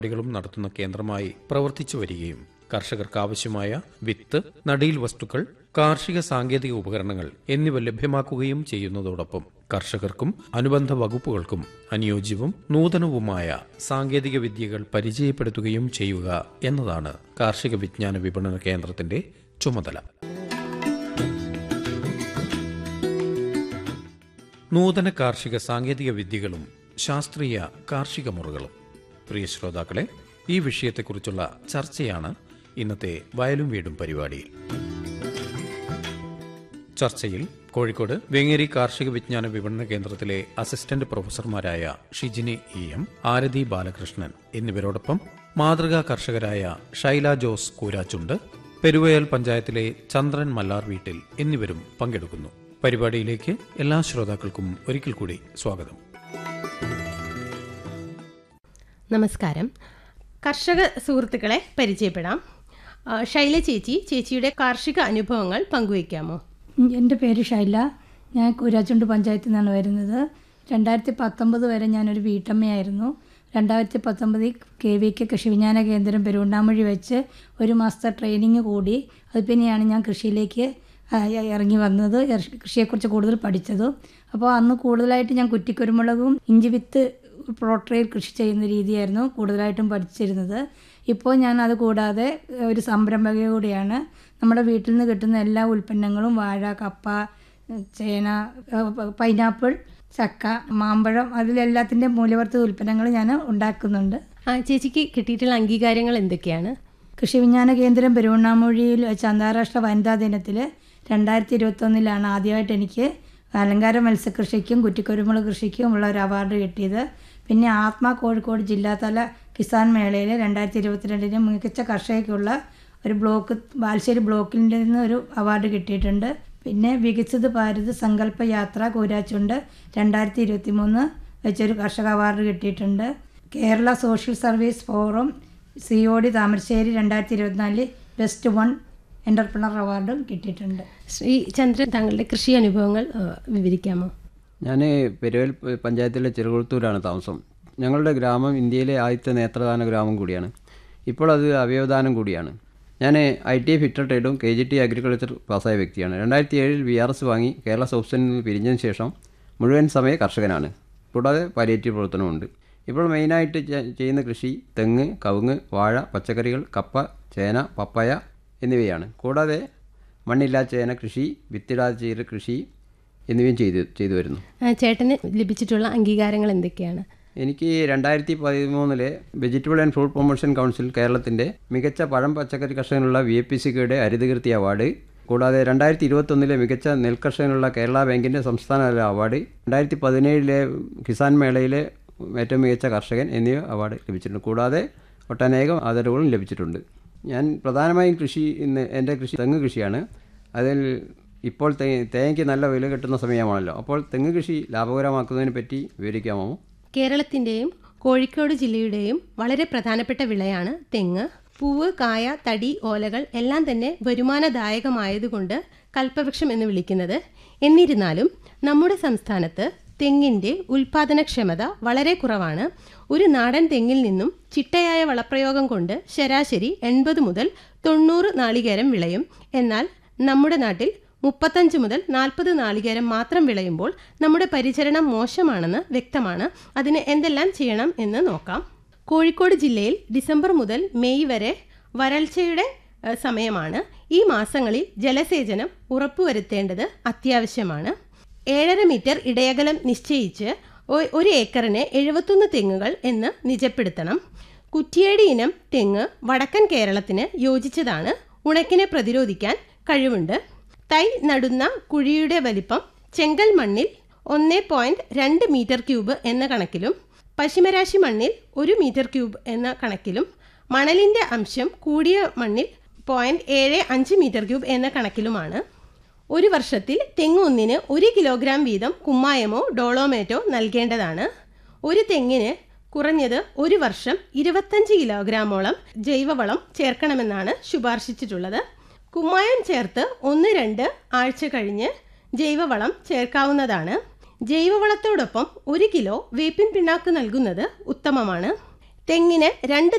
പരിപാടികളും നടത്തുന്ന കേന്ദ്രമായി പ്രവർത്തിച്ചു വരികയും കർഷകർക്ക് ആവശ്യമായ വിത്ത് നടീൽ വസ്തുക്കൾ കാർഷിക സാങ്കേതിക ഉപകരണങ്ങൾ എന്നിവ ലഭ്യമാക്കുകയും ചെയ്യുന്നതോടൊപ്പം കർഷകർക്കും അനുബന്ധ വകുപ്പുകൾക്കും അനുയോജ്യവും നൂതനവുമായ സാങ്കേതിക വിദ്യകൾ പരിചയപ്പെടുത്തുകയും ചെയ്യുക എന്നതാണ് കാർഷിക വിജ്ഞാന വിപണന കേന്ദ്രത്തിന്റെ ചുമതല നൂതന കാർഷിക സാങ്കേതിക വിദ്യകളും ശാസ്ത്രീയ കാർഷിക മുറകളും പ്രിയ ശ്രോതാക്കളെ ഈ വിഷയത്തെക്കുറിച്ചുള്ള ചർച്ചയാണ് ഇന്നത്തെ വയലും വീടും പരിപാടിയിൽ ചർച്ചയിൽ കോഴിക്കോട് വേങ്ങേരി കാർഷിക വിജ്ഞാന വിപണന കേന്ദ്രത്തിലെ അസിസ്റ്റന്റ് പ്രൊഫസർമാരായ ഷിജിനി ഇ എം ആരതി ബാലകൃഷ്ണൻ എന്നിവരോടൊപ്പം മാതൃകാ കർഷകരായ ഷൈല ജോസ് കൂരാച്ചുണ്ട് പെരുവയൽ പഞ്ചായത്തിലെ ചന്ദ്രൻ മല്ലാർ വീട്ടിൽ എന്നിവരും പങ്കെടുക്കുന്നു പരിപാടിയിലേക്ക് എല്ലാ ശ്രോതാക്കൾക്കും ഒരിക്കൽ കൂടി സ്വാഗതം നമസ്കാരം കർഷക സുഹൃത്തുക്കളെ പരിചയപ്പെടാം ആ, ശൈല ചേച്ചി ചേച്ചിയുടെ കാർഷിക അനുഭവങ്ങൾ പങ്കുവയ്ക്കാമോ എൻ്റെ പേര് ഷൈല ഞാൻ കൂരാച്ചുണ്ട് പഞ്ചായത്തിൽ നിന്നാണ് വരുന്നത് രണ്ടായിരത്തി പത്തൊമ്പത് വരെ ഞാനൊരു വീട്ടമ്മയായിരുന്നു രണ്ടായിരത്തി പത്തൊമ്പതിൽ കെ വി കെ കൃഷി വിജ്ഞാന കേന്ദ്രം പെരുവണ്ണാമൊഴി വെച്ച് ഒരു മാസത്തെ ട്രെയിനിങ് കൂടി അത് പിന്നെയാണ് ഞാൻ കൃഷിയിലേക്ക് ആ, ഇറങ്ങി വന്നത് ഇറ- കൃഷിയെക്കുറിച്ച് കൂടുതൽ പഠിച്ചതും അപ്പോൾ അന്ന് കൂടുതലായിട്ട് ഞാൻ കുറ്റിക്കുരുമുളകും ഇഞ്ചി വിത്ത് പ്രോട്രയിൽ കൃഷി ചെയ്യുന്ന രീതിയായിരുന്നു കൂടുതലായിട്ടും പഠിച്ചിരുന്നത് ഇപ്പോൾ ഞാൻ അത് കൂടാതെ ഒരു സംരംഭക കൂടിയാണ് നമ്മുടെ വീട്ടിൽ നിന്ന് കിട്ടുന്ന എല്ലാ ഉൽപ്പന്നങ്ങളും വാഴ കപ്പ ചേന ഏഹ് പൈനാപ്പിൾ ചക്ക മാമ്പഴം അതിലെല്ലാത്തിൻ്റെ മൂല്യവർദ്ധിത ഉൽപ്പന്നങ്ങൾ ഞാൻ ഉണ്ടാക്കുന്നുണ്ട് ആ, ചേച്ചിക്ക് കിട്ടിയിട്ടുള്ള അംഗീകാരങ്ങൾ എന്തൊക്കെയാണ് കൃഷി വിജ്ഞാന കേന്ദ്രം പെരുവണ്ണാമൊഴിയിൽ വെച്ച് അന്താരാഷ്ട്ര വനിതാ ദിനത്തിൽ രണ്ടായിരത്തി ഇരുപത്തൊന്നിലാണ് ആദ്യമായിട്ട് എനിക്ക് അലങ്കാര മത്സ്യകൃഷിക്കും കുറ്റിക്കുരുമുളക് കൃഷിക്കും ഉള്ള ഒരു അവാർഡ് കിട്ടിയത് പിന്നെ ആത്മ കോഴിക്കോട് ജില്ലാതല കിസാൻ മേളയിൽ രണ്ടായിരത്തി ഇരുപത്തിരണ്ടിന് മികച്ച കർഷകയ്ക്കുള്ള ഒരു ബ്ലോക്ക് ബാലുശ്ശേരി ബ്ലോക്കിൻ്റെ നിന്ന് ഒരു അവാർഡ് കിട്ടിയിട്ടുണ്ട് പിന്നെ വികസിത് ഭാരത് സങ്കല്പ യാത്ര കൂരാച്ചുണ്ട് രണ്ടായിരത്തി ഇരുപത്തി മൂന്ന് വെച്ചൊരു കർഷക അവാർഡ് കിട്ടിയിട്ടുണ്ട് Kerala social service forum C O D Thamarassery രണ്ടായിരത്തി ഇരുപത്തിനാലിൽ ബെസ്റ്റ് വൺ എൻ്റർപ്രണർ അവാർഡും കിട്ടിയിട്ടുണ്ട് ശ്രീ ചന്ദ്രൻ താങ്കളുടെ കൃഷി അനുഭവങ്ങൾ ആ, വിവരിക്കാമോ ഞാൻ പെരുവൽ പഞ്ചായത്തിലെ ചെറുകുളത്തൂരാണ് താമസം ഞങ്ങളുടെ ഗ്രാമം ഇന്ത്യയിലെ ആദ്യത്തെ നേത്രദാന ഗ്രാമം കൂടിയാണ് ഇപ്പോൾ അത് അവയവദാനം കൂടിയാണ് ഞാൻ ഐ ടി ഫിറ്റർ ട്രേഡും കെ ജി ടി അഗ്രികൾച്ചർ പാസ്സായ വ്യക്തിയാണ് രണ്ടായിരത്തി ഏഴിൽ വി ആർ എസ് വാങ്ങി കേരള സോപ്സനിൽ നിന്ന് പിരിഞ്ഞതിന് ശേഷം മുഴുവൻ സമയ കർഷകനാണ് കൂടാതെ പാലിയേറ്റീവ് പ്രവർത്തനമുണ്ട് ഇപ്പോൾ മെയിനായിട്ട് ചെ- ചെയ്യുന്ന കൃഷി തെങ്ങ് കവുങ്ങ് വാഴ പച്ചക്കറികൾ കപ്പ ചേന പപ്പായ എന്നിവയാണ് കൂടാതെ മണ്ണില്ലാ ചേന കൃഷി വിത്തിടാതെ ചെയ്ത കൃഷി എന്നിവയും ചെയ്തു ചെയ്തു വരുന്നു ആ, ചേട്ടന് ലഭിച്ചിട്ടുള്ള അംഗീകാരങ്ങൾ എന്തൊക്കെയാണ് എനിക്ക് രണ്ടായിരത്തി പതിമൂന്നിലെ vegetable and fruit promotion council കേരളത്തിൻ്റെ മികച്ച പഴം പച്ചക്കറി കർഷകനുള്ള വി എ പി സിക്കയുടെ ഹരിതകീർത്തി അവാർഡ് കൂടാതെ രണ്ടായിരത്തി ഇരുപത്തൊന്നിലെ മികച്ച നെൽകർഷകനുള്ള കേരള ബാങ്കിൻ്റെ സംസ്ഥാനതല അവാർഡ് രണ്ടായിരത്തി പതിനേഴിലെ കിസാൻ മേളയിലെ ഏറ്റവും മികച്ച കർഷകൻ എന്നിവ അവാർഡ് ലഭിച്ചിട്ടുണ്ട് കൂടാതെ ഒട്ടനേകം ആദരവുകളും ലഭിച്ചിട്ടുണ്ട് ഞാൻ പ്രധാനമായും കൃഷി ഇന്ന് എൻ്റെ കൃഷി തെങ്ങ് കൃഷിയാണ് അതിൽ ഇപ്പോൾ തേ തേങ്ങയ്ക്ക് നല്ല വില കിട്ടുന്ന സമയമാണല്ലോ അപ്പോൾ തെങ്ങ് കൃഷി ലാഭകരമാക്കുന്നതിനെ പറ്റി വിവരിക്കാമോ കേരളത്തിൻ്റെയും കോഴിക്കോട് ജില്ലയുടെയും വളരെ പ്രധാനപ്പെട്ട വിളയാണ് തെങ്ങ് പൂവ് കായ തടി ഓലകൾ എല്ലാം തന്നെ വരുമാനദായകമായതുകൊണ്ട് കൽപ്പവൃക്ഷം എന്ന് വിളിക്കുന്നത് എന്നിരുന്നാലും നമ്മുടെ സംസ്ഥാനത്ത് തെങ്ങിൻ്റെ ഉൽപാദനക്ഷമത വളരെ കുറവാണ് ഒരു നാടൻ തെങ്ങിൽ നിന്നും ചിട്ടയായ വളപ്രയോഗം കൊണ്ട് ശരാശരി എൺപത് മുതൽ തൊണ്ണൂറ് നാളികേരം വിളയും എന്നാൽ നമ്മുടെ നാട്ടിൽ മുപ്പത്തഞ്ച് മുതൽ നാൽപ്പത് നാളികേരം മാത്രം വിളയുമ്പോൾ നമ്മുടെ പരിചരണം മോശമാണെന്ന് വ്യക്തമാണ് അതിന് എന്തെല്ലാം ചെയ്യണം എന്ന് നോക്കാം കോഴിക്കോട് ജില്ലയിൽ ഡിസംബർ മുതൽ മെയ് വരെ വരൾച്ചയുടെ ഏഹ്, സമയമാണ് ഈ മാസങ്ങളിൽ ജലസേചനം ഉറപ്പുവരുത്തേണ്ടത് അത്യാവശ്യമാണ് ഏഴര മീറ്റർ ഇടയകലം നിശ്ചയിച്ച് ഒ- ഒരു ഏക്കറിന് എഴുപത്തൊന്ന് തെങ്ങുകൾ എന്ന് നിജപ്പെടുത്തണം കുറ്റിയേടി ഇനം തെങ്ങ് വടക്കൻ കേരളത്തിന് യോജിച്ചതാണ് ഉണക്കിനെ പ്രതിരോധിക്കാൻ കഴിവുണ്ട് തൈ നടുന്ന കുഴിയുടെ വലിപ്പം ചെങ്കൽ മണ്ണിൽ ഒന്ന് പോയിന്റ് രണ്ട് മീറ്റർ ക്യൂബ് എന്ന കണക്കിലും പശ്ചിമരാശി മണ്ണിൽ ഒരു മീറ്റർ ക്യൂബ് എന്ന കണക്കിലും മണലിന്റെ അംശം കൂടിയ മണ്ണിൽ പോയിന്റ് ഏഴ് അഞ്ച് മീറ്റർ ക്യൂബ് എന്ന കണക്കിലുമാണ് ഒരു വർഷത്തിൽ തെങ്ങൊന്നിന് ഒരു കിലോഗ്രാം വീതം കുമ്മായമോ ഡോളോമേറ്റോ നൽകേണ്ടതാണ് ഒരു തെങ്ങിന് കുറഞ്ഞത് ഒരു വർഷം ഇരുപത്തഞ്ച് കിലോഗ്രാമോളം ജൈവവളം ചേർക്കണമെന്നാണ് ശുപാർശിച്ചിട്ടുള്ളത് കുമ്മായം ചേർത്ത് ഒന്ന് രണ്ട് ആഴ്ച കഴിഞ്ഞ് ജൈവവളം ചേർക്കാവുന്നതാണ് ജൈവവളത്തോടൊപ്പം ഒരു കിലോ വേപ്പിൻ പിണ്ണാക്ക് നൽകുന്നത് ഉത്തമമാണ് തെങ്ങിന് രണ്ട്